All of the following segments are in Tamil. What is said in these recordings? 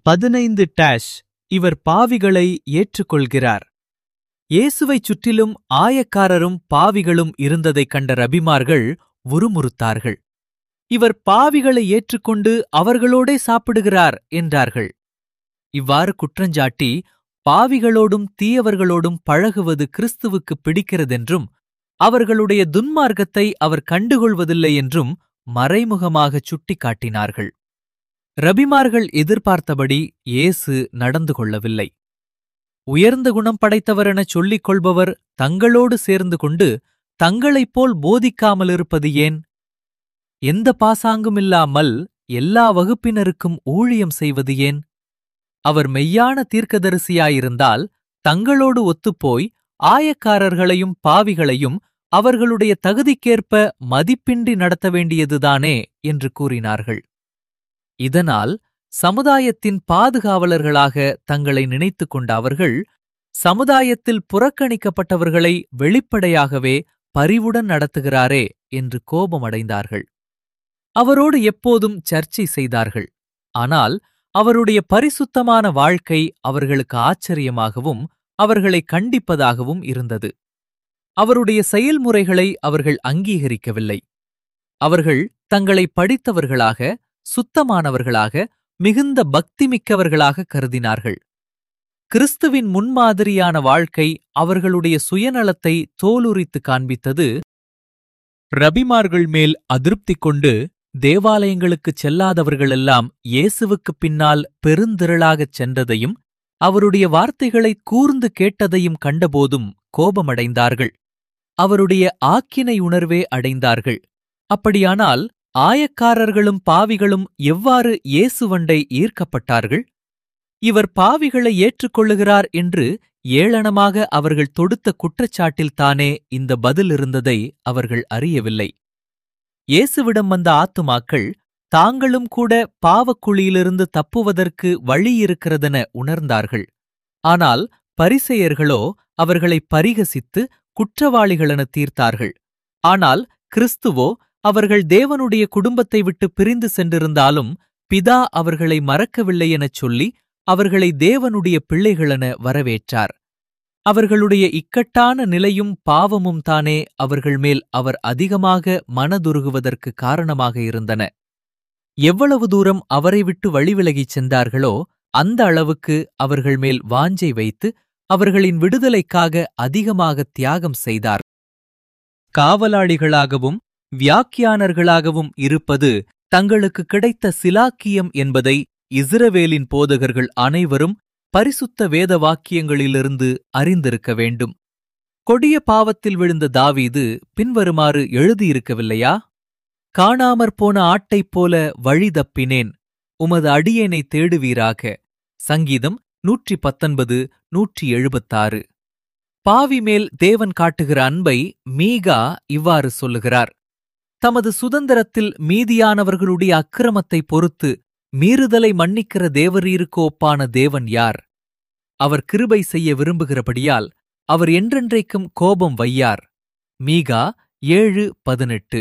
பதினைந்து டேஷ் இவர் பாவிகளை ஏற்றுக்கொள்கிறார் இயேசுவைச் சுற்றிலும் ஆயக்காரரும் பாவிகளும் இருந்ததைக் கண்ட ரபிமார்கள் உருமுறுத்தார்கள் இவர் பாவிகளை ஏற்றுக்கொண்டு அவர்களோடே சாப்பிடுகிறார் என்றார்கள் இவ்வாறு குற்றஞ்சாட்டி பாவிகளோடும் தீயவர்களோடும் பழகுவது கிறிஸ்துவுக்கு பிடிக்கிறதென்றும் அவர்களுடைய துன்மார்க்கத்தை அவர் கண்டுகொள்வதில்லை என்றும் மறைமுகமாகச் சுட்டிக்காட்டினார்கள் ரபிமார்கள் எதிர்பார்த்தபடி இயேசு நடந்து கொள்ளவில்லை உயர்ந்த குணம் படைத்தவரெனச் சொல்லிக் கொள்பவர் தங்களோடு சேர்ந்து கொண்டு தங்களைப் போல் போதிக்காமலிருப்பது ஏன் எந்த பாசாங்குமில்லாமல் எல்லா வகுப்பினருக்கும் ஊழியம் செய்வது ஏன் அவர் மெய்யான தீர்க்கதரிசியாயிருந்தால் தங்களோடு ஒத்துப்போய் ஆயக்காரர்களையும் பாவிகளையும் அவர்களுடைய தகுதிக்கேற்ப மதிப்பின்றி நடத்த வேண்டியதுதானே என்று கூறினார்கள் இதனால் சமுதாயத்தின் பாதுகாவலர்களாக தங்களை நினைத்துக் கொண்ட அவர்கள் சமுதாயத்தில் புறக்கணிக்கப்பட்டவர்களை வெளிப்படையாகவே பரிவுடன் நடத்துகிறாரே என்று கோபமடைந்தார்கள் அவரோடு எப்போதும் சர்ச்சை செய்தார்கள் ஆனால் அவருடைய பரிசுத்தமான வாழ்க்கை அவர்களுக்கு ஆச்சரியமாகவும் அவர்களை கண்டிப்பதாகவும் இருந்தது அவருடைய செயல்முறைகளை அவர்கள் அங்கீகரிக்கவில்லை அவர்கள் தங்களை படித்தவர்களாக சுத்தமானவர்களாக மிகுந்த பக்திமிக்கவர்களாக கருதினார்கள் கிறிஸ்துவின் முன்மாதிரியான வாழ்க்கை அவர்களுடைய சுயநலத்தை தோலுரித்து காண்பித்தது ரபிமார்கள் மேல் அதிருப்தி கொண்டு தேவாலயங்களுக்குச் செல்லாதவர்களெல்லாம் இயேசுவுக்குப் பின்னால் பெருந்திரளாகச் சென்றதையும் அவருடைய வார்த்தைகளை கூர்ந்து கேட்டதையும் கண்டபோதும் கோபமடைந்தார்கள் அவருடைய ஆக்கினை உணர்வே அடைந்தார்கள் அப்படியானால் ஆயக்காரர்களும் பாவிகளும் எவ்வாறு இயேசுவண்டை ஈர்க்கப்பட்டார்கள் இவர் பாவிகளை ஏற்றுக்கொள்ளுகிறார் என்று ஏளனமாக அவர்கள் தொடுத்த குற்றச்சாட்டில்தானே இந்த பதில் இருந்ததை அவர்கள் அறியவில்லை இயேசுவிடம் வந்த ஆத்துமாக்கள் தாங்களும் கூட பாவக்குழியிலிருந்து தப்புவதற்கு வழி இருக்கிறதென உணர்ந்தார்கள் ஆனால் பரிசெயர்களோ அவர்களை பரிகசித்து குற்றவாளிகளென தீர்த்தார்கள் ஆனால் கிறிஸ்துவோ அவர்கள் தேவனுடைய குடும்பத்தை விட்டு பிரிந்து சென்றிருந்தாலும் பிதா அவர்களை மறக்கவில்லை எனச் சொல்லி அவர்களை தேவனுடைய பிள்ளைகளென வரவேற்றார் அவர்களுடைய இக்கட்டான நிலையும் பாவமும் தானே அவர்கள் மேல் அவர் அதிகமாக மனதுருகுவதற்கு காரணமாக இருந்தன எவ்வளவு தூரம் அவரை விட்டு வழிவிலகிச் சென்றார்களோ அந்த அளவுக்கு அவர்கள் மேல் வாஞ்சை வைத்து அவர்களின் விடுதலைக்காக அதிகமாக தியாகம் செய்தார் காவலாளிகளாகவும் வியாக்கியானர்களாகவும் இருப்பது தங்களுக்கு கிடைத்த சிலாக்கியம் என்பதை இஸ்ரவேலின் போதகர்கள் அனைவரும் பரிசுத்த வேத வாக்கியங்களிலிருந்து அறிந்திருக்க வேண்டும் கொடிய பாவத்தில் விழுந்த தாவீது பின்வருமாறு எழுதியிருக்கவில்லையா காணாமற் போன ஆட்டைப் போல வழி தப்பினேன் உமது அடியேனை தேடுவீராக சங்கீதம் நூற்றி பத்தொன்பது நூற்றி எழுபத்தாறு பாவி மேல் தேவன் காட்டுகிற அன்பை மீகா இவ்வாறு சொல்லுகிறார் தமது சுதந்திரத்தில் மீதியானவர்களுடைய அக்கிரமத்தை பொறுத்து மீறுதலை மன்னிக்கிற தேவரீருக்கு ஒப்பான தேவன் யார் அவர் கிருபை செய்ய விரும்புகிறபடியால் அவர் என்றென்றைக்கும் கோபம் வையார் மீகா ஏழு பதினெட்டு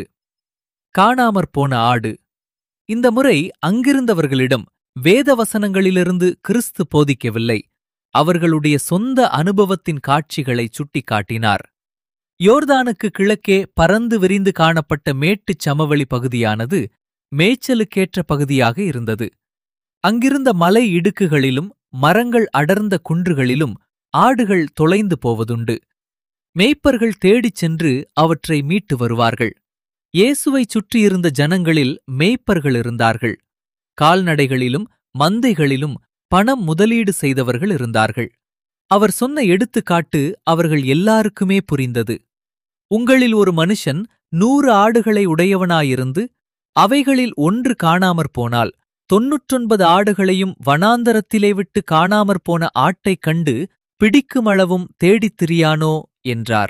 காணாமற் போன ஆடு இந்த முறை அங்கிருந்தவர்களிடம் வேத வசனங்களிலிருந்து கிறிஸ்து போதிக்கவில்லை அவர்களுடைய சொந்த அனுபவத்தின் காட்சிகளை சுட்டிக்காட்டினார் யோர்தானுக்கு கிழக்கே பறந்து விரிந்து காணப்பட்ட மேட்டுச் சமவெளி பகுதியானது மேய்ச்சலுக்கேற்ற பகுதியாக இருந்தது அங்கிருந்த மலை இடுக்குகளிலும் மரங்கள் அடர்ந்த குன்றுகளிலும் ஆடுகள் தொலைந்து போவதுண்டு மேய்ப்பர்கள் தேடிச் சென்று அவற்றை மீட்டு வருவார்கள் இயேசுவைச் சுற்றியிருந்த ஜனங்களில் மேய்ப்பர்கள் இருந்தார்கள் கால்நடைகளிலும் மந்தைகளிலும் பணம் முதலீடு செய்தவர்கள் இருந்தார்கள் அவர் சொன்ன எடுத்துக்காட்டு அவர்கள் எல்லாருக்குமே புரிந்தது உங்களில் ஒரு மனுஷன் நூறு ஆடுகளை உடையவனாயிருந்து அவைகளில் ஒன்று காணாமற் போனால் தொன்னூற்றொன்பது ஆடுகளையும் வனாந்தரத்திலே விட்டு காணாமற் போன ஆட்டைக் கண்டு பிடிக்குமளவும் தேடித் திரியானோ என்றார்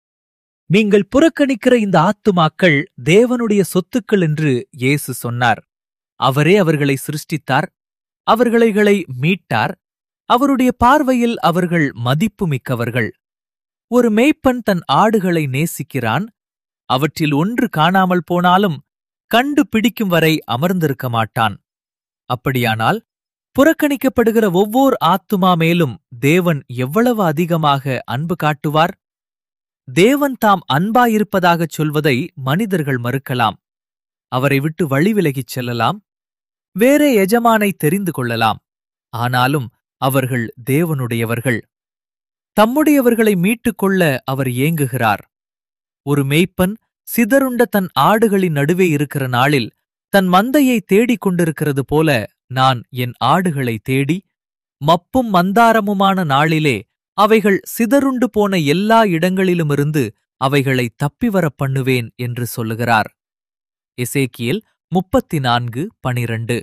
நீங்கள் புறக்கணிக்கிற இந்த ஆத்துமாக்கள் தேவனுடைய சொத்துக்கள் என்று இயேசு சொன்னார் அவரே அவர்களை சிருஷ்டித்தார் அவர்களை மீட்டார் அவருடைய பார்வையில் அவர்கள் மதிப்புமிக்கவர்கள் ஒரு மேய்ப்பன் தன் ஆடுகளை நேசிக்கிறான் அவற்றில் ஒன்று காணாமல் போனாலும் கண்டு பிடிக்கும் வரை அமர்ந்திருக்க மாட்டான் அப்படியானால் புறக்கணிக்கப்படுகிற ஒவ்வோர் ஆத்துமா மேலும் தேவன் எவ்வளவு அதிகமாக அன்பு காட்டுவார் தேவன் தாம் அன்பாயிருப்பதாகச் சொல்வதை மனிதர்கள் மறுக்கலாம் அவரை விட்டு வழி விலகிச் செல்லலாம் வேறே எஜமானை தெரிந்து கொள்ளலாம் ஆனாலும் அவர்கள் தேவனுடையவர்கள் தம்முடையவர்களை மீட்டுக் கொள்ள அவர் ஏங்குகிறார் ஒரு மேய்ப்பன் சிதறுண்ட தன் ஆடுகளின் நடுவே இருக்கிற நாளில் தன் மந்தையை தேடிக் கொண்டிருக்கிறது போல நான் என் ஆடுகளை தேடி மப்பும் மந்தாரமுமான நாளிலே அவைகள் சிதறுண்டு போன எல்லா இடங்களிலுமிருந்து அவைகளை தப்பிவரப் பண்ணுவேன் என்று சொல்லுகிறார் எசேக்கியேல் முப்பத்தி நான்கு பனிரண்டு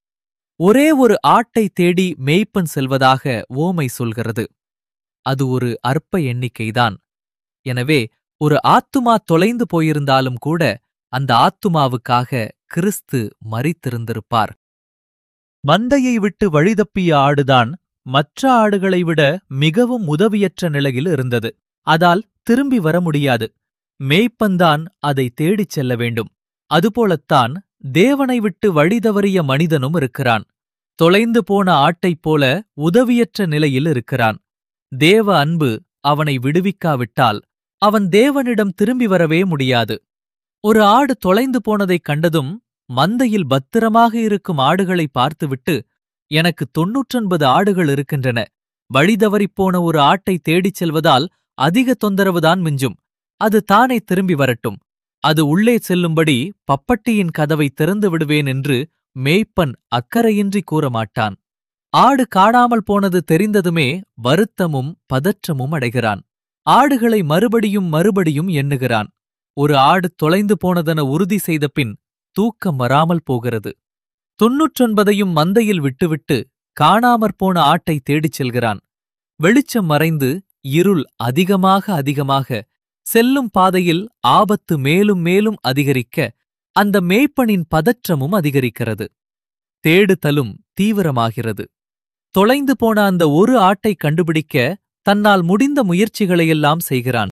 ஒரே ஒரு ஆட்டை தேடி மேய்ப்பன் செல்வதாக ஓமை சொல்கிறது அது ஒரு அற்ப எண்ணிக்கைதான் எனவே ஒரு ஆத்துமா தொலைந்து போயிருந்தாலும் கூட அந்த ஆத்துமாவுக்காக கிறிஸ்து மரித்திருந்திருப்பார் மந்தையை விட்டு வழிதப்பிய ஆடுதான் மற்ற ஆடுகளை விட மிகவும் உதவியற்ற நிலையில் இருந்தது அதால் திரும்பி வர முடியாது மேய்ப்பந்தான் அதை தேடிச் செல்ல வேண்டும் அதுபோலத்தான் தேவனை விட்டு வழிதவறிய மனிதனும் இருக்கிறான் தொலைந்து போன ஆட்டைப் போல உதவியற்ற நிலையில் இருக்கிறான் தேவ அன்பு அவனை விடுவிக்காவிட்டால் அவன் தேவனிடம் திரும்பி வரவே முடியாது ஒரு ஆடு தொலைந்து போனதைக் கண்டதும் மந்தையில் பத்திரமாக இருக்கும் ஆடுகளை பார்த்துவிட்டு எனக்கு தொன்னூற்றொன்பது ஆடுகள் இருக்கின்றன வழிதவறிப்போன ஒரு ஆட்டை தேடிச் செல்வதால் அதிக தொந்தரவுதான் மிஞ்சும் அது தானே திரும்பி வரட்டும் அது உள்ளே செல்லும்படி பப்பட்டியின் கதவை திறந்து விடுவேன் என்று மேய்ப்பன் அக்கறையின்றி கூறமாட்டான் ஆடு காணாமல் போனது தெரிந்ததுமே வருத்தமும் பதற்றமும் அடைகிறான் ஆடுகளை மறுபடியும் மறுபடியும் எண்ணுகிறான் ஒரு ஆடு தொலைந்து போனதென உறுதி செய்த பின் தூக்கம் வராமல் போகிறது தொன்னூற்றொன்பதையும் மந்தையில் விட்டுவிட்டு காணாமற் போன ஆட்டை தேடிச் செல்கிறான் வெளிச்சம் மறைந்து இருள் அதிகமாக அதிகமாக செல்லும் பாதையில் ஆபத்து மேலும் மேலும் அதிகரிக்க அந்த மேய்ப்பனின் பதற்றமும் அதிகரிக்கிறது தேடுதலும் தீவிரமாகிறது தொலைந்து போன அந்த ஒரு ஆட்டை கண்டுபிடிக்க தன்னால் முடிந்த முயற்சிகளையெல்லாம் செய்கிறான்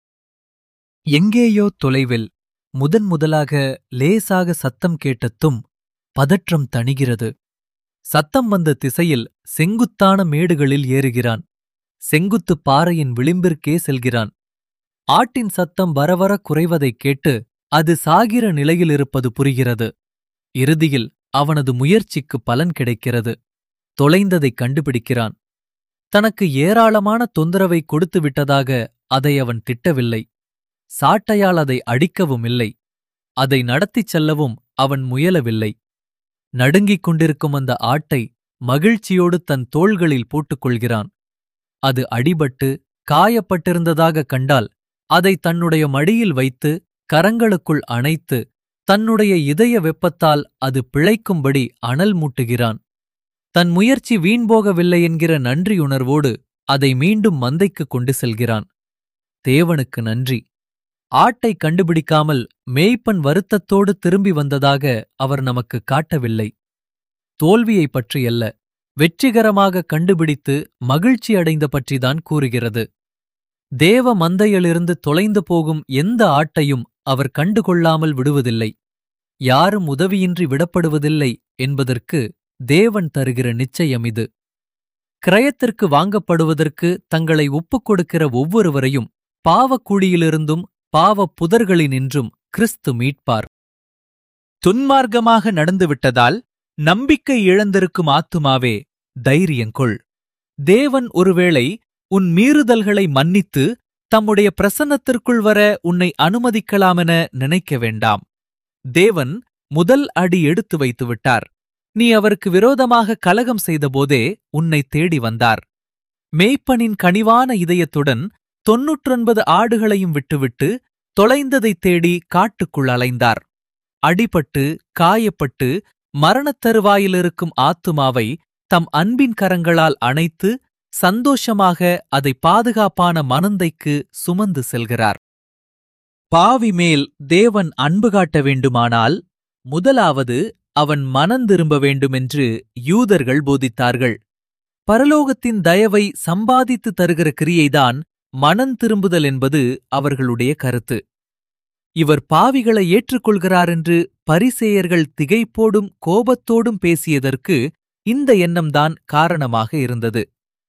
எங்கேயோ தொலைவில் முதன் முதலாக லேசாக சத்தம் கேட்டத்தும் பதற்றம் தணிகிறது சத்தம் வந்த திசையில் செங்குத்தான மேடுகளில் ஏறுகிறான் செங்குத்துப் பாறையின் விளிம்பிற்கே செல்கிறான் ஆட்டின் சத்தம் வரவர குறைவதைக் கேட்டு அது சாகிற நிலையில் இருப்பது புரிகிறது இறுதியில் அவனது முயற்சிக்கு பலன் கிடைக்கிறது தொலைந்ததைக் கண்டுபிடிக்கிறான் தனக்கு ஏராளமான தொந்தரவை கொடுத்து விட்டதாக அதை அவன் திட்டவில்லை சாட்டையால் அதை அடிக்கவும் இல்லை அதை நடத்திச் செல்லவும் அவன் முயலவில்லை நடுங்கிக் கொண்டிருக்கும் அந்த ஆட்டை மகிழ்ச்சியோடு தன் தோள்களில் போட்டுக்கொள்கிறான் அது அடிபட்டு காயப்பட்டிருந்ததாக கண்டால் அதை தன்னுடைய மடியில் வைத்து கரங்களுக்குள் அணைத்து தன்னுடைய இதய வெப்பத்தால் அது பிழைக்கும்படி அனல் மூட்டுகிறான் தன் முயற்சி வீண்போகவில்லை என்கிற நன்றியுணர்வோடு அதை மீண்டும் மந்தைக்கு கொண்டு செல்கிறான் தேவனுக்கு நன்றி ஆட்டை கண்டுபிடிக்காமல் மேய்ப்பன் வருத்தத்தோடு திரும்பி வந்ததாக அவர் நமக்கு காட்டவில்லை தோல்வியைப் பற்றியல்ல வெற்றிகரமாக கண்டுபிடித்து மகிழ்ச்சி அடைந்த பற்றிதான் கூறுகிறது தேவ மந்தையிலிருந்து தொலைந்து போகும் எந்த ஆட்டையும் அவர் கண்டுகொள்ளாமல் விடுவதில்லை யாரும் உதவியின்றி விடப்படுவதில்லை என்பதற்கு தேவன் தருகிற நிச்சயம் இது கிரயத்திற்கு வாங்கப்படுவதற்கு தங்களை ஒப்புக் கொடுக்கிற ஒவ்வொருவரையும் பாவக்குழியிலிருந்தும் பாவப் புதர்களினின்றும் கிறிஸ்து மீட்பார் துன்மார்க்கமாக நடந்துவிட்டதால் நம்பிக்கை இழந்திருக்கும் ஆத்துமாவே தைரியங்கொள் தேவன் ஒருவேளை உன் மீறுதல்களை மன்னித்து தம்முடைய பிரசன்னத்திற்குள் வர உன்னை அனுமதிக்கலாமென நினைக்க வேண்டாம் தேவன் முதல் அடி எடுத்து வைத்து விட்டார் நீ அவருக்கு விரோதமாக கலகம் செய்தபோதே உன்னை தேடி வந்தார் மேய்ப்பனின் கனிவான இதயத்துடன் தொன்னூற்றொன்பது ஆடுகளையும் விட்டுவிட்டு தொலைந்ததைத் தேடி காட்டுக்குள் அலைந்தார் அடிபட்டு காயப்பட்டு மரணத் தருவாயிலிருக்கும் ஆத்துமாவை தம் அன்பின் கரங்களால் அணைத்து சந்தோஷமாக அதை பாதுகாப்பான மனந்தைக்கு சுமந்து செல்கிறார் பாவி மேல் தேவன் அன்பு காட்ட வேண்டுமானால் முதலாவது அவன் மனந்திரும்ப வேண்டுமென்று யூதர்கள் போதித்தார்கள் பரலோகத்தின் தயவை சம்பாதித்து தருகிற கிரியைதான் மனந்திரும்புதல் என்பது அவர்களுடைய கருத்து இவர் பாவிகளை ஏற்றுக்கொள்கிறார் என்று பரிசேயர்கள் திகைப்போடும் கோபத்தோடும் பேசியதற்கு இந்த எண்ணம்தான் காரணமாக இருந்தது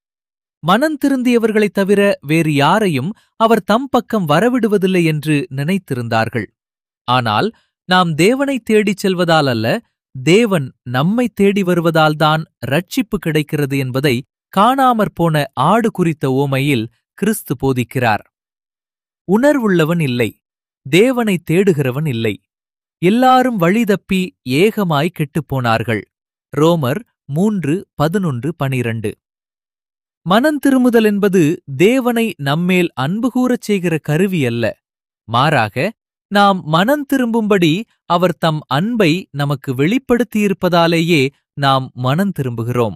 மனம் திருந்தியவர்களைத் தவிர வேறு யாரையும் அவர் தம் பக்கம் வரவிடுவதில்லை என்று நினைத்திருந்தார்கள் ஆனால் நாம் தேவனை தேடிச் செல்வதால் அல்ல தேவன் நம்மை தேடி வருவதால்தான் ரட்சிப்பு கிடைக்கிறது என்பதை காணாமற் போன ஆடு குறித்த ஓமையில் கிறிஸ்து போதிக்கிறார் உணர்வுள்ளவன் இல்லை தேவனை தேடுகிறவன் இல்லை எல்லாரும் வழிதப்பி ஏகமாய் கெட்டுப்போனார்கள் ரோமர் மூன்று பதினொன்று பனிரண்டு மனந்திருமுதல் என்பது தேவனை நம்மேல் அன்பு கூறச் செய்கிற கருவி அல்ல மாறாக நாம் மனம் திரும்பும்படி அவர் தம் அன்பை நமக்கு வெளிப்படுத்தியிருப்பதாலேயே நாம் மனம் திரும்புகிறோம்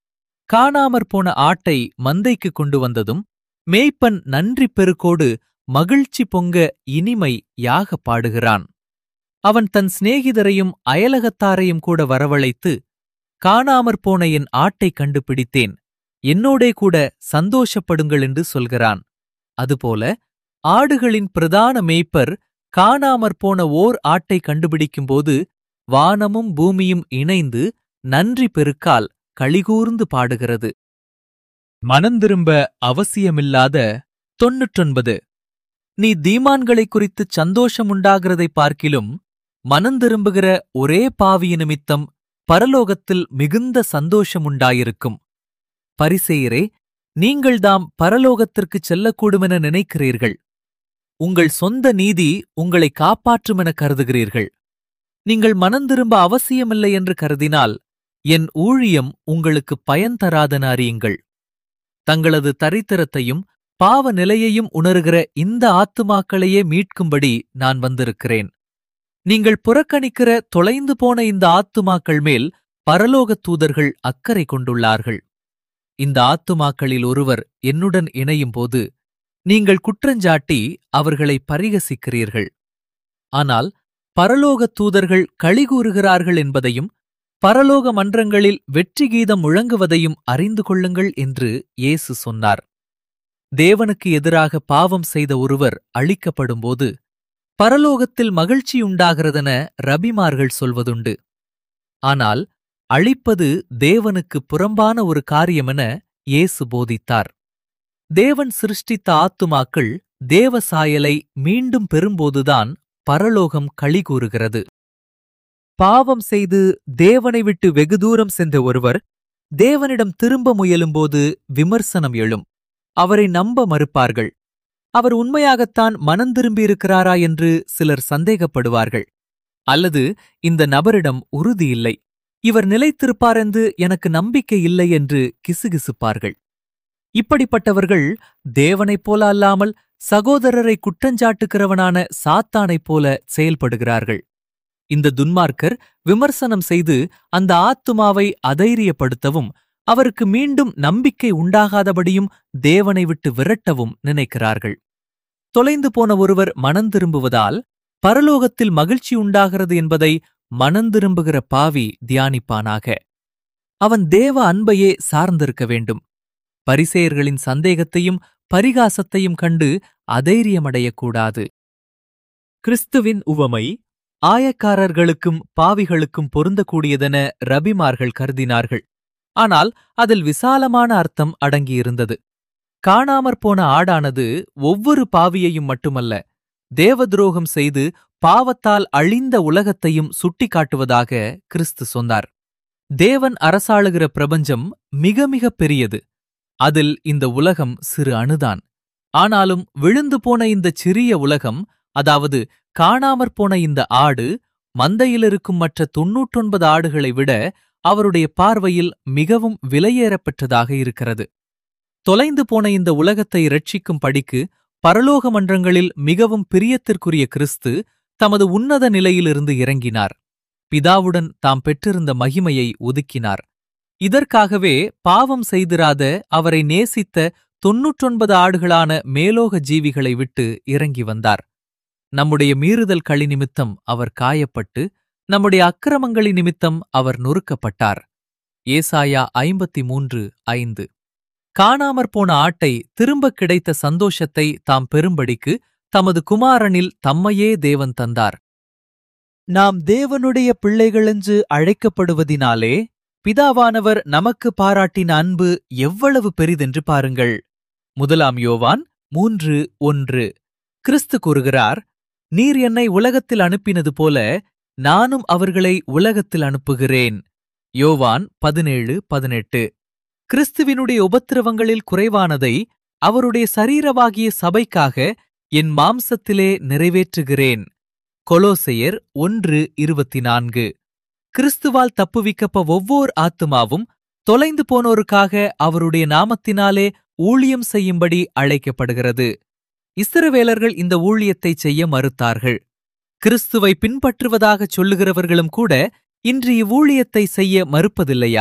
காணாமற் போன ஆட்டை மந்தைக்கு கொண்டு வந்ததும் மேய்ப்பன் நன்றி பெருக்கோடு மகிழ்ச்சி பொங்க இனிமை யாக பாடுகிறான் அவன் தன் சிநேகிதரையும் அயலகத்தாரையும் கூட வரவழைத்து காணாமற் போன என் ஆட்டை கண்டுபிடித்தேன் என்னோடே கூட சந்தோஷப்படுங்கள் என்று சொல்கிறான் அதுபோல ஆடுகளின் பிரதான மேய்ப்பர் காணாமற் போன ஓர் ஆட்டை கண்டுபிடிக்கும்போது வானமும் பூமியும் இணைந்து நன்றி பெருக்கால் களிகூர்ந்து பாடுகிறது மனந்திரும்ப அவசியமில்லாத தொன்னூற்றொன்பது நீ தீமான்களை குறித்து சந்தோஷம் உண்டாகிறதை பார்க்கிலும் மனந்திரும்புகிற ஒரே பாவிய நிமித்தம் பரலோகத்தில் மிகுந்த சந்தோஷம் உண்டாயிருக்கும் பரிசேயரே நீங்கள்தாம் பரலோகத்திற்குச் செல்லக்கூடுமென நினைக்கிறீர்கள் உங்கள் சொந்த நீதி உங்களை காப்பாற்றுமென கருதுகிறீர்கள் நீங்கள் மனந்திரும்ப அவசியமில்லை என்று கருதினால் என் ஊழியம் உங்களுக்கு பயன் தராதென அறியுங்கள் தங்களது தரித்திரத்தையும் பாவ நிலையையும் உணர்கிற இந்த ஆத்துமாக்களையே மீட்கும்படி நான் வந்திருக்கிறேன் நீங்கள் புறக்கணிக்கிற தொலைந்து போன இந்த ஆத்துமாக்கள் மேல் பரலோகத் தூதர்கள் அக்கறை கொண்டுள்ளார்கள் இந்த ஆத்துமாக்களில் ஒருவர் என்னுடன் இணையும்போது நீங்கள் குற்றஞ்சாட்டி அவர்களை பரிகசிக்கிறீர்கள் ஆனால் பரலோகத் தூதர்கள் களிகூறுகிறார்கள் என்பதையும் பரலோக மன்றங்களில் வெற்றி கீதம் முழங்குவதையும் அறிந்து கொள்ளுங்கள் என்று இயேசு சொன்னார் தேவனுக்கு எதிராக பாவம் செய்த ஒருவர் அழிக்கப்படும்போது பரலோகத்தில் மகிழ்ச்சியுண்டாகிறதென ரபிமார்கள் சொல்வதுண்டு ஆனால் அழிப்பது தேவனுக்கு புறம்பான ஒரு காரியமென இயேசு போதித்தார் தேவன் சிருஷ்டித்த ஆத்துமாக்கள் தேவ சாயலை மீண்டும் பெறும்போதுதான் பரலோகம் களிகூறுகிறது பாவம் செய்து தேவனை விட்டு வெகு தூரம் சென்ற ஒருவர் தேவனிடம் திரும்ப முயலும்போது விமர்சனம் எழும் அவரை நம்ப மறுப்பார்கள் அவர் உண்மையாகத்தான் மனம் திரும்பியிருக்கிறாரா என்று சிலர் சந்தேகப்படுவார்கள் அல்லது இந்த நபரிடம் உறுதி இல்லை இவர் நிலைத்திருப்பாரென்று எனக்கு நம்பிக்கை இல்லை என்று கிசுகிசுப்பார்கள் இப்படிப்பட்டவர்கள் தேவனைப் போல அல்லாமல் சகோதரரை குற்றஞ்சாட்டுகிறவனான சாத்தானைப் போல செயல்படுகிறார்கள் இந்த துன்மார்க்கர் விமர்சனம் செய்து அந்த ஆத்துமாவை அதைரியப்படுத்தவும் அவருக்கு மீண்டும் நம்பிக்கை உண்டாகாதபடியும் தேவனை விட்டு விரட்டவும் நினைக்கிறார்கள் தொலைந்து போன ஒருவர் மனந்திரும்புவதால் பரலோகத்தில் மகிழ்ச்சி உண்டாகிறது என்பதை மனந்திரும்புகிற பாவி தியானிப்பானாக அவன் தேவ அன்பையே சார்ந்திருக்க வேண்டும் பரிசேயர்களின் சந்தேகத்தையும் பரிகாசத்தையும் கண்டு அதைரியமடையக்கூடாது கிறிஸ்துவின் உவமை ஆயக்காரர்களுக்கும் பாவிகளுக்கும் பொருந்தக்கூடியதென ரபிமார்கள் கருதினார்கள் ஆனால் அதில் விசாலமான அர்த்தம் அடங்கியிருந்தது காணாமற் போன ஆடானது ஒவ்வொரு பாவியையும் மட்டுமல்ல தேவதுரோகம் செய்து பாவத்தால் அழிந்த உலகத்தையும் சுட்டிக்காட்டுவதாக கிறிஸ்து சொன்னார் தேவன் அரசாளுகிற பிரபஞ்சம் மிக மிக பெரியது அதில் இந்த உலகம் சிறு அணுதான் ஆனாலும் விழுந்து போன இந்த சிறிய உலகம் அதாவது காணாமற் போன இந்த ஆடு மந்தையிலிருக்கும் மற்ற தொன்னூற்றொன்பது ஆடுகளை விட அவருடைய பார்வையில் மிகவும் விலையேறப்பெற்றதாக இருக்கிறது தொலைந்து போன இந்த உலகத்தை இரட்சிக்கும் படிக்கு பரலோக மன்றங்களில் மிகவும் பிரியத்திற்குரிய கிறிஸ்து தமது உன்னத நிலையிலிருந்து இறங்கினார் பிதாவுடன் தாம் பெற்றிருந்த மகிமையை ஒதுக்கினார் இதற்காகவே பாவம் செய்திராத அவரை நேசித்த தொன்னூற்றொன்பது ஆடுகளான மேலோக ஜீவிகளை விட்டு இறங்கி வந்தார் நம்முடைய மீறுதல் களி நிமித்தம் அவர் காயப்பட்டு நம்முடைய அக்கிரமங்களி நிமித்தம் அவர் நொறுக்கப்பட்டார் ஏசாயா ஐம்பத்தி மூன்று ஐந்து காணாமற் போன ஆட்டை திரும்ப கிடைத்த சந்தோஷத்தை தாம் பெறும்படிக்கு தமது குமாரனில் தம்மையே தேவன் தந்தார் நாம் தேவனுடைய பிள்ளைகளென்று அழைக்கப்படுவதினாலே பிதாவானவர் நமக்கு பாராட்டின அன்பு எவ்வளவு பெரிதென்று பாருங்கள் முதலாம் யோவான் மூன்று ஒன்று கிறிஸ்து கூறுகிறார் நீர் என்னை உலகத்தில் அனுப்பினது போல நானும் அவர்களை உலகத்தில் அனுப்புகிறேன் யோவான் பதினேழு பதினெட்டு கிறிஸ்துவினுடைய உபத்திரவங்களில் குறைவானதை அவருடைய சரீரவாகிய சபைக்காக என் மாம்சத்திலே நிறைவேற்றுகிறேன் கொலோசையர் ஒன்று இருபத்தி நான்கு கிறிஸ்துவால் தப்புவிக்கப்ப ஒவ்வொரு ஆத்துமாவும் தொலைந்து போனோருக்காக அவருடைய நாமத்தினாலே ஊழியம் செய்யும்படி அழைக்கப்படுகிறது இஸ்ரவேலர்கள் இந்த ஊழியத்தை செய்ய மறுத்தார்கள் கிறிஸ்துவை பின்பற்றுவதாகச் சொல்லுகிறவர்களும் கூட இன்று இவ்வூழியத்தை செய்ய மறுப்பதில்லையா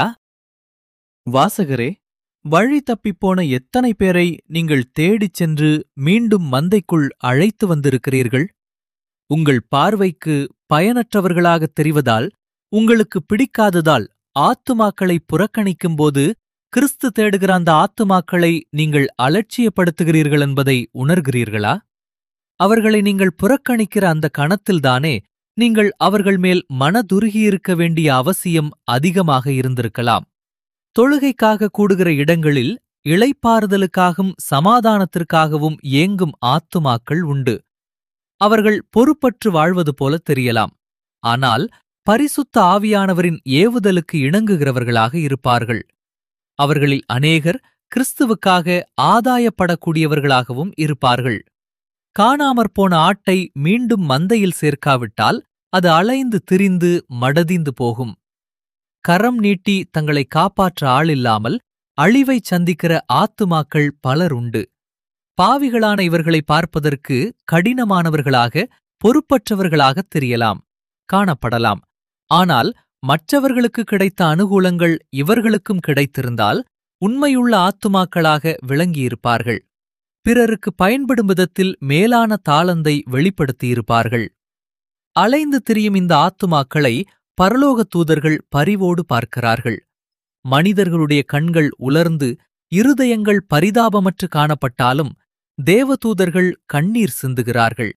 வாசகரே வழி தப்பிப்போன எத்தனை பேரை நீங்கள் தேடிச் சென்று மீண்டும் மந்தைக்குள் அழைத்து வந்திருக்கிறீர்கள் உங்கள் பார்வைக்கு பயனற்றவர்களாகத் தெரிவதால் உங்களுக்கு பிடிக்காததால் ஆத்துமாக்களை புறக்கணிக்கும்போது கிறிஸ்து தேடுகிற அந்த ஆத்துமாக்களை நீங்கள் அலட்சியப்படுத்துகிறீர்கள் என்பதை உணர்கிறீர்களா அவர்களை நீங்கள் புறக்கணிக்கிற அந்த கணத்தில்தானே நீங்கள் அவர்கள் மேல் மனதுருகியிருக்க வேண்டிய அவசியம் அதிகமாக இருந்திருக்கலாம் தொழுகைக்காக கூடுகிற இடங்களில் இளைப்பாறுதலுக்காகவும் சமாதானத்திற்காகவும் ஏங்கும் ஆத்துமாக்கள் உண்டு அவர்கள் பொறுப்பற்று வாழ்வது போல தெரியலாம் ஆனால் பரிசுத்த ஆவியானவரின் ஏவுதலுக்கு இணங்குகிறவர்களாக இருப்பார்கள் அவர்களில் அநேகர் கிறிஸ்துவுக்காக ஆதாயப்படக்கூடியவர்களாகவும் இருப்பார்கள் காணாமற் போன ஆட்டை மீண்டும் மந்தையில் சேர்க்காவிட்டால் அது அலைந்து திரிந்து மடதிந்து போகும் கரம் நீட்டி தங்களை காப்பாற்ற ஆளில்லாமல் அழிவைச் சந்திக்கிற ஆத்துமாக்கள் பலர் உண்டு பாவிகளான இவர்களை பார்ப்பதற்கு கடினமானவர்களாக பொறுப்பற்றவர்களாகத் தெரியலாம் காணப்படலாம் ஆனால் மற்றவர்களுக்கு கிடைத்த அனுகூலங்கள் இவர்களுக்கும் கிடைத்திருந்தால் உண்மையுள்ள ஆத்துமாக்களாக விளங்கியிருப்பார்கள் பிறருக்கு பயன்படும் விதத்தில் மேலான தாளந்தை வெளிப்படுத்தியிருப்பார்கள் அலைந்து திரியும் இந்த ஆத்துமாக்களை பரலோக தூதர்கள் பரிவோடு பார்க்கிறார்கள் மனிதர்களுடைய கண்கள் உலர்ந்து இருதயங்கள் பரிதாபமற்று காணப்பட்டாலும் தேவதூதர்கள் கண்ணீர் சிந்துகிறார்கள்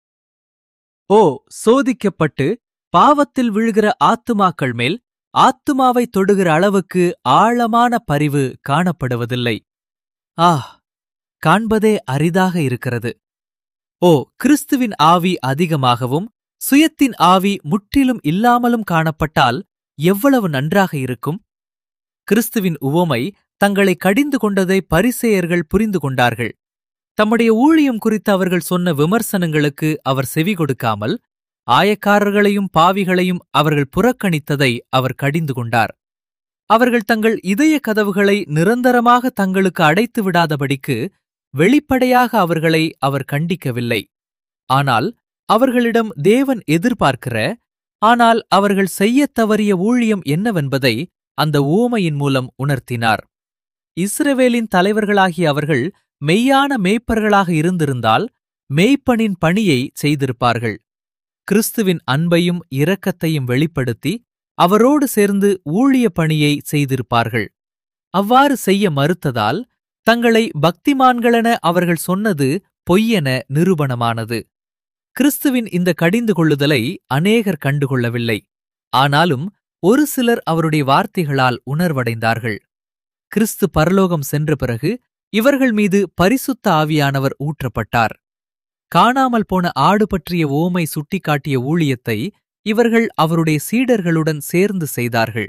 ஓ சோதிக்கப்பட்டு பாவத்தில் விழுகிற ஆத்துமாக்கள் மேல் ஆத்துமாவை தொடுகிற அளவுக்கு ஆழமான பரிவு காணப்படுவதில்லை ஆ காண்பதே அரிதாக இருக்கிறது ஓ கிறிஸ்துவின் ஆவி அதிகமாகவும் சுயத்தின் ஆவி முற்றிலும் இல்லாமலும் காணப்பட்டால் எவ்வளவு நன்றாக இருக்கும் கிறிஸ்துவின் உவமை தங்களை கடிந்து கொண்டதை பரிசேயர்கள் புரிந்து கொண்டார்கள் தம்முடைய ஊழியம் குறித்து அவர்கள் சொன்ன விமர்சனங்களுக்கு அவர் செவி கொடுக்காமல் ஆயக்காரர்களையும் பாவிகளையும் அவர்கள் புறக்கணித்ததை அவர் கடிந்து கொண்டார் அவர்கள் தங்கள் இதய கதவுகளை நிரந்தரமாக தங்களுக்கு அடைத்து விடாதபடிக்கு வெளிப்படையாக அவர்களை அவர் கண்டிக்கவில்லை ஆனால் அவர்களிடம் தேவன் எதிர்பார்க்கிற ஆனால் அவர்கள் செய்யத் தவறிய ஊழியம் என்னவென்பதை அந்த ஊமையின் மூலம் உணர்த்தினார் இஸ்ரவேலின் தலைவர்களாகிய அவர்கள் மெய்யான மேய்ப்பர்களாக இருந்திருந்தால் மேய்ப்பனின் பணியை செய்திருப்பார்கள் கிறிஸ்துவின் அன்பையும் இரக்கத்தையும் வெளிப்படுத்தி அவரோடு சேர்ந்து ஊழிய பணியை செய்திருப்பார்கள் அவ்வாறு செய்ய மறுத்ததால் தங்களை பக்திமான்களென அவர்கள் சொன்னது பொய்யென நிரூபணமானது கிறிஸ்துவின் இந்த கடிந்து கொள்ளுதலை அநேகர் கண்டுகொள்ளவில்லை ஆனாலும் ஒரு சிலர் அவருடைய வார்த்தைகளால் உணர்வடைந்தார்கள் கிறிஸ்து பரலோகம் சென்ற பிறகு இவர்கள் மீது பரிசுத்த ஆவியானவர் ஊற்றப்பட்டார் காணாமல் போன ஆடு பற்றிய ஓமை சுட்டிக்காட்டிய ஊழியத்தை இவர்கள் அவருடைய சீடர்களுடன் சேர்ந்து செய்தார்கள்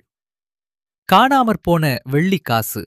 காணாமற் போன வெள்ளிக்காசு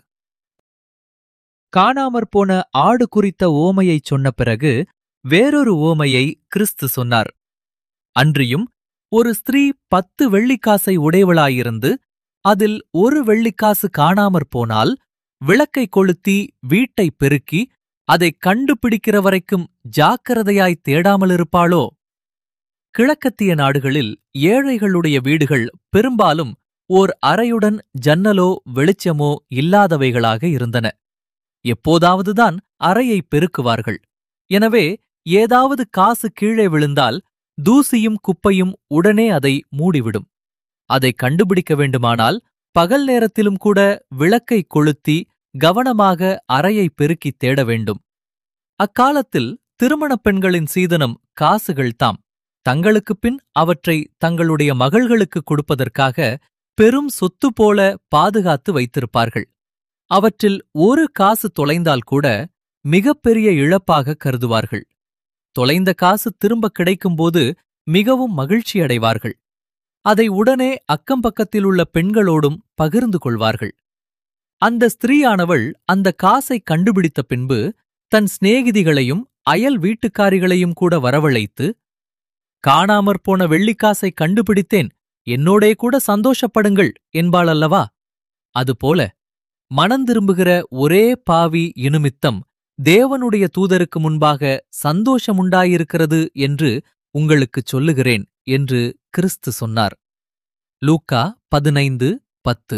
காணாமற் போன ஆடு குறித்த ஓமையைச் சொன்ன பிறகு வேறொரு ஓமையை கிறிஸ்து சொன்னார் அன்றியும் ஒரு ஸ்திரீ பத்து வெள்ளிக்காசை உடையவளாயிருந்து அதில் ஒரு வெள்ளிக்காசு காணாமற் போனால் விளக்கை கொளுத்தி வீட்டை பெருக்கி அதை கண்டுபிடிக்கிற வரைக்கும் ஜாக்கிரதையாய் தேடாமலிருப்பாளோ கிழக்கத்திய நாடுகளில் ஏழைகளுடைய வீடுகள் பெரும்பாலும் ஓர் அறையுடன் ஜன்னலோ வெளிச்சமோ இல்லாதவைகளாக இருந்தன எப்போதாவதுதான் அறையை பெருக்குவார்கள் எனவே ஏதாவது காசு கீழே விழுந்தால் தூசியும் குப்பையும் உடனே அதை மூடிவிடும் அதை கண்டுபிடிக்க வேண்டுமானால் பகல் நேரத்திலும் கூட விளக்கை கொளுத்தி கவனமாக அறையை பெருக்கித் தேட வேண்டும் அக்காலத்தில் திருமணப் பெண்களின் சீதனம் காசுகள் தாம் தங்களுக்குப் பின் அவற்றை தங்களுடைய மகள்களுக்கு கொடுப்பதற்காக பெரும் சொத்து போல பாதுகாத்து வைத்திருப்பார்கள் அவற்றில் ஒரு காசு தொலைந்தால் கூட மிகப்பெரிய இழப்பாக கருதுவார்கள் தொலைந்த காசு திரும்ப கிடைக்கும்போது மிகவும் மகிழ்ச்சியடைவார்கள் அதை உடனே அக்கம்பக்கத்தில் உள்ள பெண்களோடும் பகிர்ந்து கொள்வார்கள் அந்த ஸ்திரீயானவள் அந்த காசை கண்டுபிடித்த பின்பு தன் சிநேகிதிகளையும் அயல் வீட்டுக்காரிகளையும் கூட வரவழைத்து காணாமற் போன வெள்ளிக்காசை கண்டுபிடித்தேன் என்னோடே கூட சந்தோஷப்படுங்கள் என்பாள் அல்லவா அதுபோல மனந்திரும்புகிற ஒரே பாவி இனுமித்தம் தேவனுடைய தூதருக்கு முன்பாக சந்தோஷமுண்டாயிருக்கிறது என்று உங்களுக்குச் சொல்லுகிறேன் என்று கிறிஸ்து சொன்னார் லூக்கா பதினைந்து பத்து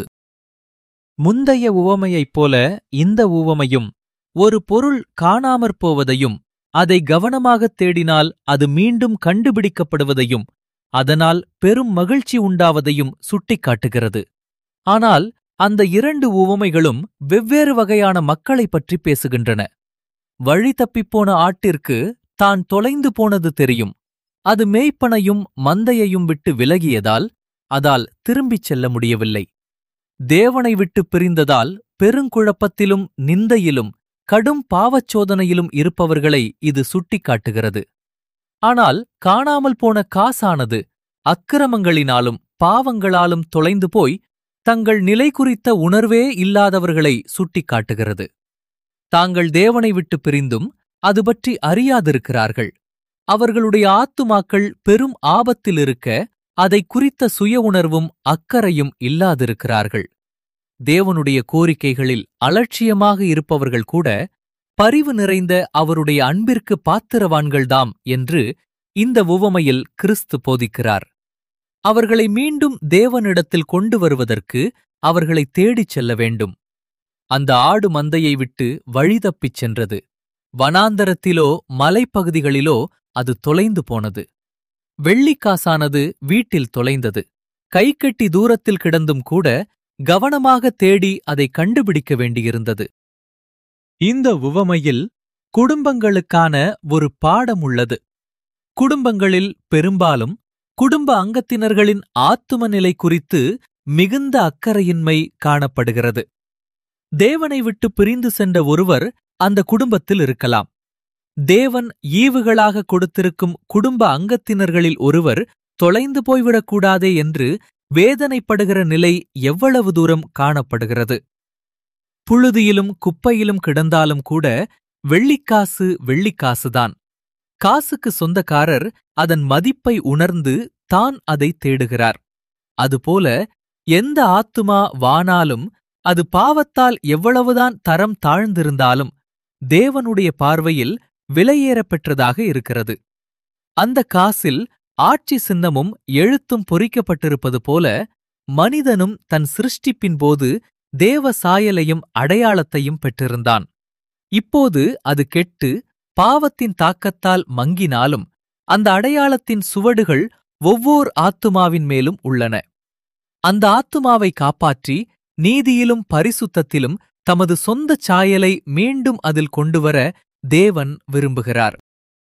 முந்தைய உவமையைப் போல இந்த உவமையும் ஒரு பொருள் காணாமற் போவதையும் அதை கவனமாகத் தேடினால் அது மீண்டும் கண்டுபிடிக்கப்படுவதையும் அதனால் பெரும் மகிழ்ச்சி உண்டாவதையும் சுட்டிக்காட்டுகிறது ஆனால் அந்த இரண்டு உவமைகளும் வெவ்வேறு வகையான மக்களைப் பற்றி பேசுகின்றன வழி தப்பிப்போன ஆட்டிற்கு தான் தொலைந்து போனது தெரியும் அது மேய்ப்பனையும் மந்தையையும் விட்டு விலகியதால் அதால் திரும்பிச் செல்ல முடியவில்லை தேவனை விட்டு பிரிந்ததால் பெருங்குழப்பத்திலும் நிந்தையிலும் கடும் பாவச்சோதனையிலும் இருப்பவர்களை இது சுட்டிக்காட்டுகிறது ஆனால் காணாமல் போன காசானது அக்கிரமங்களினாலும் பாவங்களாலும் தொலைந்து போய் தங்கள் நிலை குறித்த உணர்வே இல்லாதவர்களை சுட்டிக்காட்டுகிறது தாங்கள் தேவனை விட்டு பிரிந்தும் அது பற்றி அறியாதிருக்கிறார்கள் அவர்களுடைய ஆத்துமாக்கள் பெரும் ஆபத்தில் இருக்க அதை குறித்த சுய உணர்வும் அக்கறையும் இல்லாதிருக்கிறார்கள் தேவனுடைய கோரிக்கைகளில் அலட்சியமாக இருப்பவர்கள் கூட பரிவு நிறைந்த அவருடைய அன்பிற்கு பாத்திரவான்கள்தாம் என்று இந்த உவமையில் கிறிஸ்து போதிக்கிறார் அவர்களை மீண்டும் தேவனிடத்தில் கொண்டு வருவதற்கு அவர்களை தேடிச் செல்ல வேண்டும் அந்த ஆடு மந்தையை விட்டு வழி தப்பிச் சென்றது வனாந்தரத்திலோ மலைப்பகுதிகளிலோ அது தொலைந்து போனது வெள்ளிக்காசானது வீட்டில் தொலைந்தது கைக்கட்டி தூரத்தில் கிடந்தும் கூட கவனமாக தேடி அதை கண்டுபிடிக்க வேண்டியிருந்தது இந்த உவமையில் குடும்பங்களுக்கான ஒரு பாடம் உள்ளது குடும்பங்களில் பெரும்பாலும் குடும்ப அங்கத்தினர்களின் ஆத்தும நிலை குறித்து மிகுந்த அக்கறையின்மை காணப்படுகிறது தேவனை விட்டு பிரிந்து சென்ற ஒருவர் அந்த குடும்பத்தில் இருக்கலாம் தேவன் ஈவுகளாக கொடுத்திருக்கும் குடும்ப அங்கத்தினர்களில் ஒருவர் தொலைந்து போய்விடக்கூடாதே என்று வேதனைப்படுகிற நிலை எவ்வளவு தூரம் காணப்படுகிறது புழுதியிலும் குப்பையிலும் கிடந்தாலும் கூட வெள்ளிக்காசு வெள்ளிக்காசுதான் காசுக்கு சொந்தக்காரர் அதன் மதிப்பை உணர்ந்து தான் அதை தேடுகிறார் அதுபோல எந்த ஆத்துமா வானாலும் அது பாவத்தால் எவ்வளவுதான் தரம் தாழ்ந்திருந்தாலும் தேவனுடைய பார்வையில் விலையேறப் பெற்றதாக இருக்கிறது அந்த காசில் ஆட்சி சின்னமும் எழுத்தும் பொறிக்கப்பட்டிருப்பது போல மனிதனும் தன் சிருஷ்டிப்பின் போது தேவ சாயலையும் அடையாளத்தையும் பெற்றிருந்தான் இப்போது அது கெட்டு பாவத்தின் தாக்கத்தால் மங்கினாலும் அந்த அடையாளத்தின் சுவடுகள் ஒவ்வோர் ஆத்துமாவின் மேலும் உள்ளன அந்த ஆத்துமாவை காப்பாற்றி நீதியிலும் பரிசுத்தத்திலும் தமது சொந்த சாயலை மீண்டும் அதில் கொண்டுவர தேவன் விரும்புகிறார்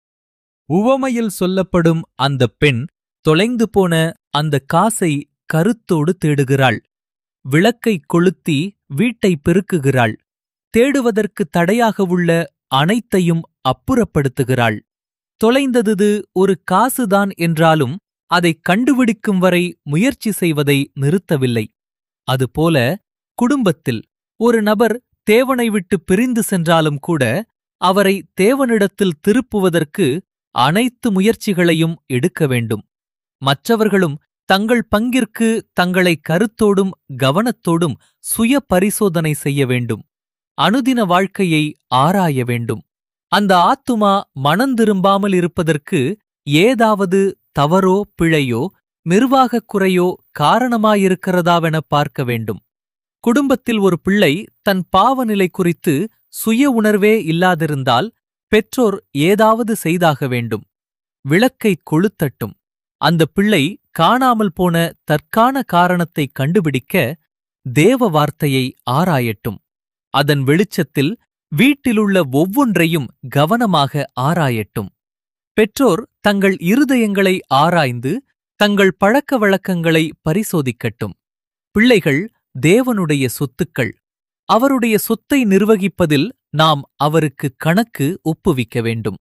உவமையில் சொல்லப்படும் அந்த பெண் தொலைந்து போன அந்த காசை கருத்தோடு தேடுகிறாள் விளக்கை கொளுத்தி வீட்டை பெருக்குகிறாள் தேடுவதற்கு தடையாக உள்ள அனைத்தையும் அப்புறப்படுத்துகிறாள் தொலைந்தது ஒரு காசுதான் என்றாலும் அதை கண்டுபிடிக்கும் வரை முயற்சி செய்வதை நிறுத்தவில்லை அதுபோல குடும்பத்தில் ஒரு நபர் தேவனை விட்டு பிரிந்து சென்றாலும் கூட அவரை தேவனிடத்தில் திருப்புவதற்கு அனைத்து முயற்சிகளையும் எடுக்க வேண்டும் மற்றவர்களும் தங்கள் பங்கிற்கு தங்களை கருத்தோடும் கவனத்தோடும் சுய பரிசோதனை செய்ய வேண்டும் அனுதின வாழ்க்கையை ஆராய வேண்டும் அந்த ஆத்துமா மனந்திரும்பாமல் இருப்பதற்கு ஏதாவது தவறோ பிழையோ நிர்வாகக் குறையோ காரணமாயிருக்கிறதாவென பார்க்க வேண்டும் குடும்பத்தில் ஒரு பிள்ளை தன் பாவநிலை குறித்து சுய உணர்வே இல்லாதிருந்தால் பெற்றோர் ஏதாவது செய்தாக வேண்டும் விளக்கை கொளுத்தட்டும் அந்த பிள்ளை காணாமல் போன தற்கான காரணத்தை கண்டுபிடிக்க தேவ வார்த்தையை ஆராயட்டும் அதன் வெளிச்சத்தில் வீட்டிலுள்ள ஒவ்வொன்றையும் கவனமாக ஆராயட்டும் பெற்றோர் தங்கள் இருதயங்களை ஆராய்ந்து தங்கள் பழக்க வழக்கங்களை பரிசோதிக்கட்டும் பிள்ளைகள் தேவனுடைய சொத்துக்கள் அவருடைய சொத்தை நிர்வகிப்பதில் நாம் அவருக்கு கணக்கு ஒப்புவிக்க வேண்டும்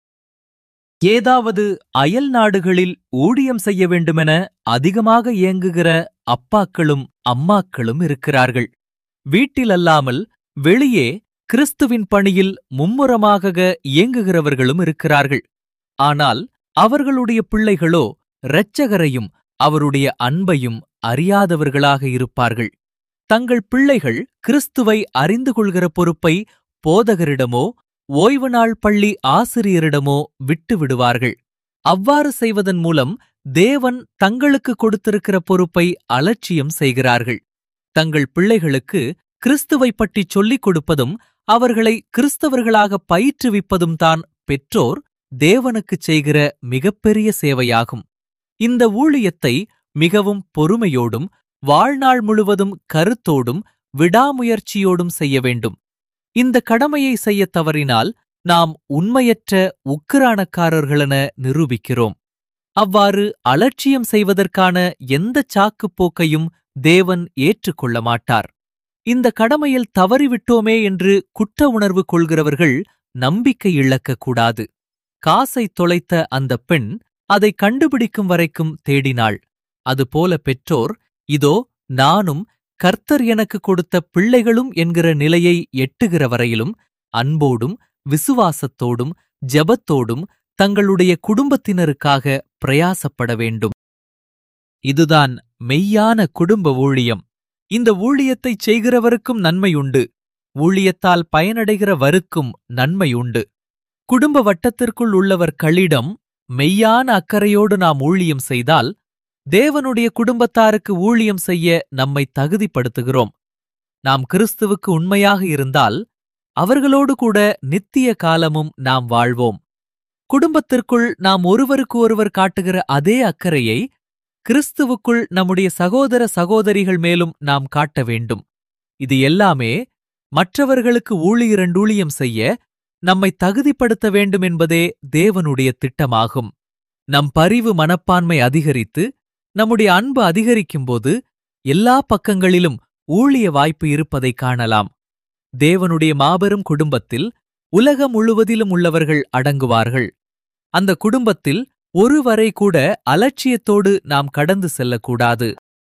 ஏதாவது அயல் நாடுகளில் ஊழியம் செய்ய வேண்டுமென அதிகமாக இயங்குகிற அப்பாக்களும் அம்மாக்களும் இருக்கிறார்கள் வீட்டிலல்லாமல் வெளியே கிறிஸ்துவின் பணியில் மும்முரமாக இயங்குகிறவர்களும் இருக்கிறார்கள் ஆனால் அவர்களுடைய பிள்ளைகளோ இரட்சகரையும் அவருடைய அன்பையும் அறியாதவர்களாக இருப்பார்கள் தங்கள் பிள்ளைகள் கிறிஸ்துவை அறிந்து கொள்கிற பொறுப்பை போதகரிடமோ ஓய்வு நாள் பள்ளி ஆசிரியரிடமோ விட்டு விடுவார்கள் அவ்வாறு செய்வதன் மூலம் தேவன் தங்களுக்கு கொடுத்திருக்கிற பொறுப்பை அலட்சியம் செய்கிறார்கள் தங்கள் பிள்ளைகளுக்கு கிறிஸ்துவை பற்றி சொல்லிக் கொடுப்பதும் அவர்களை கிறிஸ்தவர்களாக பயிற்றுவிப்பதும் தான் பெற்றோர் தேவனுக்குச் செய்கிற மிகப்பெரிய சேவையாகும் இந்த ஊழியத்தை மிகவும் பொறுமையோடும் வாழ்நாள் முழுவதும் கருத்தோடும் விடாமுயற்சியோடும் செய்ய வேண்டும் இந்த கடமையை செய்யத் தவறினால் நாம் உண்மையற்ற உக்கிரானக்காரர்களென நிரூபிக்கிறோம் அவ்வாறு அலட்சியம் செய்வதற்கான எந்தச் சாக்குப் போக்கையும் தேவன் ஏற்றுக்கொள்ள மாட்டார் இந்த கடமையில் தவறிவிட்டோமே என்று குற்ற உணர்வு கொள்கிறவர்கள் நம்பிக்கை இழக்கக்கூடாது காசை தொலைத்த அந்த பெண் அதை கண்டுபிடிக்கும் வரைக்கும் தேடினாள் அதுபோல பெற்றோர் இதோ நானும் கர்த்தர் எனக்கு கொடுத்த பிள்ளைகளும் என்கிற நிலையை எட்டுகிற வரையிலும் அன்போடும் விசுவாசத்தோடும் ஜெபத்தோடும் தங்களுடைய குடும்பத்தினருக்காக பிரயாசப்பட வேண்டும் இதுதான் மெய்யான குடும்ப ஊழியம் இந்த ஊழியத்தைச் செய்கிறவருக்கும் நன்மையுண்டு ஊழியத்தால் பயனடைகிறவருக்கும் நன்மையுண்டு குடும்ப வட்டத்திற்குள் உள்ளவர் களிடம் மெய்யான அக்கறையோடு நாம் ஊழியம் செய்தால் தேவனுடைய குடும்பத்தாருக்கு ஊழியம் செய்ய நம்மை தகுதிப்படுத்துகிறோம் நாம் கிறிஸ்துவுக்கு உண்மையாக இருந்தால் அவர்களோடு கூட நித்திய காலமும் நாம் வாழ்வோம் குடும்பத்திற்குள் நாம் ஒருவருக்கு ஒருவர் காட்டுகிற அதே அக்கறையை கிறிஸ்துவுக்குள் நம்முடைய சகோதர சகோதரிகள் மேலும் நாம் காட்ட வேண்டும் இது எல்லாமே மற்றவர்களுக்கு ஊழியரண்டூழியம் செய்ய நம்மை தகுதிப்படுத்த வேண்டும் என்பதே தேவனுடைய திட்டமாகும் நம் பரிவு மனப்பான்மை அதிகரித்து நம்முடைய அன்பு அதிகரிக்கும்போது எல்லா பக்கங்களிலும் ஊழிய வாய்ப்பு இருப்பதை காணலாம் தேவனுடைய மாபெரும் குடும்பத்தில் உலகம் முழுவதிலும் உள்ளவர்கள் அடங்குவார்கள் அந்த குடும்பத்தில் ஒருவரை கூட அலட்சியத்தோடு நாம் கடந்து செல்லக்கூடாது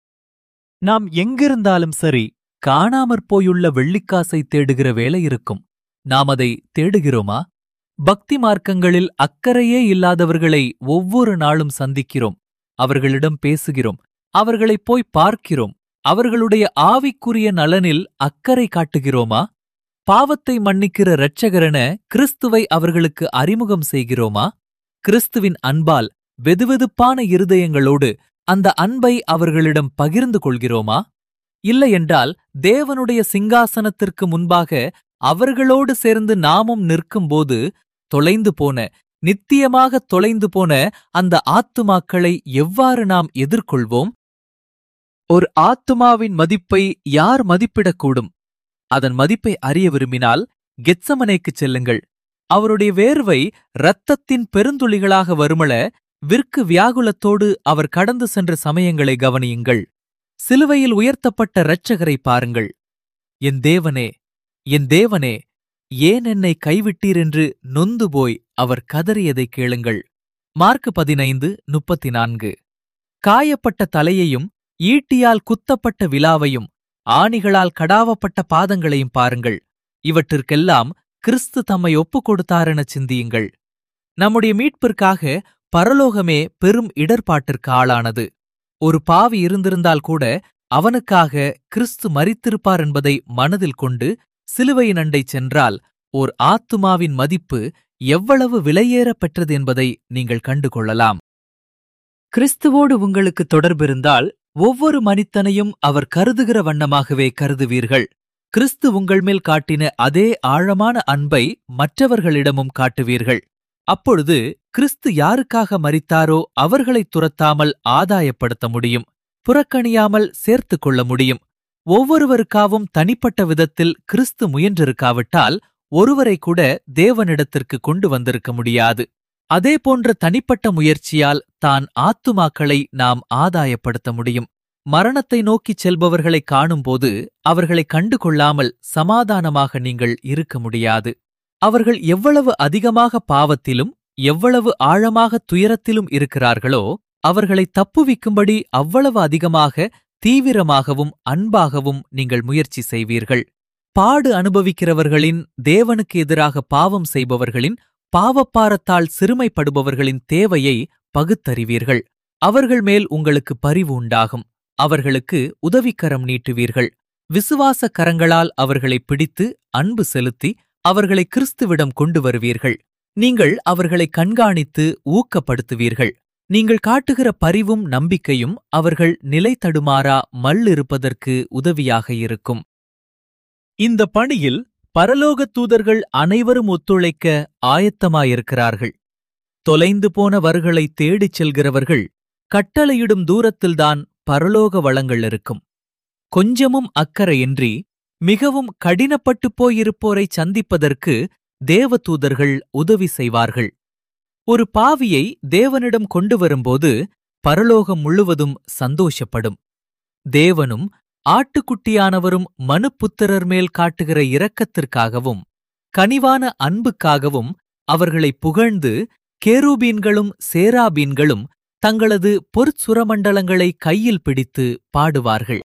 நாம் எங்கிருந்தாலும் சரி காணாமற் போயுள்ள வெள்ளிக்காசை தேடுகிற வேலை இருக்கும் நாம் அதை தேடுகிறோமா பக்தி மார்க்கங்களில் அக்கறையே இல்லாதவர்களை ஒவ்வொரு நாளும் சந்திக்கிறோம் அவர்களிடம் பேசுகிறோம் அவர்களைப் போய் பார்க்கிறோம் அவர்களுடைய ஆவிக்குரிய நலனில் அக்கறை காட்டுகிறோமா பாவத்தை மன்னிக்கிற இரட்சகரென கிறிஸ்துவை அவர்களுக்கு அறிமுகம் செய்கிறோமா கிறிஸ்துவின் அன்பால் வெதுவெதுப்பான இருதயங்களோடு அந்த அன்பை அவர்களிடம் பகிர்ந்து கொள்கிறோமா இல்லையென்றால் தேவனுடைய சிங்காசனத்திற்கு முன்பாக அவர்களோடு சேர்ந்து நாமும் நிற்கும்போது தொலைந்து போன நித்தியமாக தொலைந்து போன அந்த ஆத்துமாக்களை எவ்வாறு நாம் எதிர்கொள்வோம் ஒரு ஆத்துமாவின் மதிப்பை யார் மதிப்பிடக்கூடும் அதன் மதிப்பை அறிய விரும்பினால் கெத்சமனேக்குச் செல்லுங்கள் அவருடைய வேர்வை இரத்தத்தின் பெருந்துளிகளாக வருமள விற்கு வியாகுலத்தோடு அவர் கடந்து சென்ற சமயங்களை கவனியுங்கள் சிலுவையில் உயர்த்தப்பட்ட இரட்சகரை பாருங்கள் என் தேவனே என் தேவனே ஏன் என்னை கைவிட்டீர் என்று நொந்து போய் அவர் கதறியதைக் கேளுங்கள் மார்க்கு பதினைந்து முப்பத்தி நான்கு காயப்பட்ட தலையையும் ஈட்டியால் குத்தப்பட்ட விலாவையும் ஆணிகளால் கடாவப்பட்ட பாதங்களையும் பாருங்கள் இவற்றிற்கெல்லாம் கிறிஸ்து தம்மை ஒப்புக் கொடுத்தாரென சிந்தியுங்கள் நம்முடைய மீட்பிற்காக பரலோகமே பெரும் இடர்பாட்டிற்கு ஆளானது ஒரு பாவி இருந்திருந்தால் கூட அவனுக்காக கிறிஸ்து மரித்திருப்பார் என்பதை மனதில் கொண்டு சிலுவையின் அண்டை சென்றால் ஓர் ஆத்துமாவின் மதிப்பு எவ்வளவு விலையேறப் பெற்றது என்பதை நீங்கள் கண்டு கொள்ளலாம் கிறிஸ்துவோடு உங்களுக்கு தொடர்பிருந்தால் ஒவ்வொரு மனிதனையும் அவர் கருதுகிற வண்ணமாகவே கருதுவீர்கள் கிறிஸ்து உங்கள் மேல் காட்டின அதே ஆழமான அன்பை மற்றவர்களிடமும் காட்டுவீர்கள் அப்பொழுது கிறிஸ்து யாருக்காக மரித்தாரோ அவர்களைத் துரத்தாமல் ஆதாயப்படுத்த முடியும் புறக்கணியாமல் சேர்த்துக் கொள்ள முடியும் ஒவ்வொருவருக்காவும் தனிப்பட்ட விதத்தில் கிறிஸ்து முயன்றிருக்காவிட்டால் ஒருவரை கூட தேவனிடத்திற்கு கொண்டு வந்திருக்க முடியாது அதே போன்ற தனிப்பட்ட முயற்சியால் தான் ஆத்துமாக்களை நாம் ஆதாயப்படுத்த முடியும் மரணத்தை நோக்கிச் செல்பவர்களைக் காணும்போது அவர்களை கண்டு கொள்ளாமல் சமாதானமாக நீங்கள் இருக்க முடியாது அவர்கள் எவ்வளவு அதிகமாக பாவத்திலும் எவ்வளவு ஆழமாக துயரத்திலும் இருக்கிறார்களோ அவர்களை தப்புவிக்கும்படி அவ்வளவு அதிகமாக தீவிரமாகவும் அன்பாகவும் நீங்கள் முயற்சி செய்வீர்கள் பாடு அனுபவிக்கிறவர்களின் தேவனுக்கு எதிராக பாவம் செய்பவர்களின் பாவப்பாரத்தால் சிறுமைப்படுபவர்களின் தேவையை பகுத்தறிவீர்கள் அவர்கள் மேல் உங்களுக்கு பரிவு உண்டாகும் அவர்களுக்கு உதவிக்கரம் நீட்டுவீர்கள் விசுவாச கரங்களால் அவர்களை பிடித்து அன்பு செலுத்தி அவர்களை கிறிஸ்துவிடம் கொண்டு வருவீர்கள் நீங்கள் அவர்களை கண்காணித்து ஊக்கப்படுத்துவீர்கள் நீங்கள் காட்டுகிற பரிவும் நம்பிக்கையும் அவர்கள் நிலை தடுமாறா மல்லிருப்பதற்கு உதவியாக இருக்கும் இந்த பணியில் பரலோகத் தூதர்கள் அனைவரும் ஒத்துழைக்க ஆயத்தமாயிருக்கிறார்கள் தொலைந்து போனவர்களை தேடிச் செல்கிறவர்கள் கட்டளையிடும் தூரத்தில்தான் பரலோக வளங்கள் இருக்கும் கொஞ்சமும் அக்கறையின்றி மிகவும் கடினப்பட்டுப் போயிருப்போரைச் சந்திப்பதற்கு தேவதூதர்கள் உதவி செய்வார்கள் ஒரு பாவியை தேவனிடம் கொண்டு வரும்போது பரலோகம் முழுவதும் சந்தோஷப்படும் தேவனும் ஆட்டுக்குட்டியானவரும் மனுப்புத்திரர் மேல் காட்டுகிற இரக்கத்திற்காகவும் கனிவான அன்புக்காகவும் அவர்களை புகழ்ந்து கேரூபீன்களும் சேராபீன்களும் தங்களது பொற்சுரமண்டலங்களை கையில் பிடித்து பாடுவார்கள்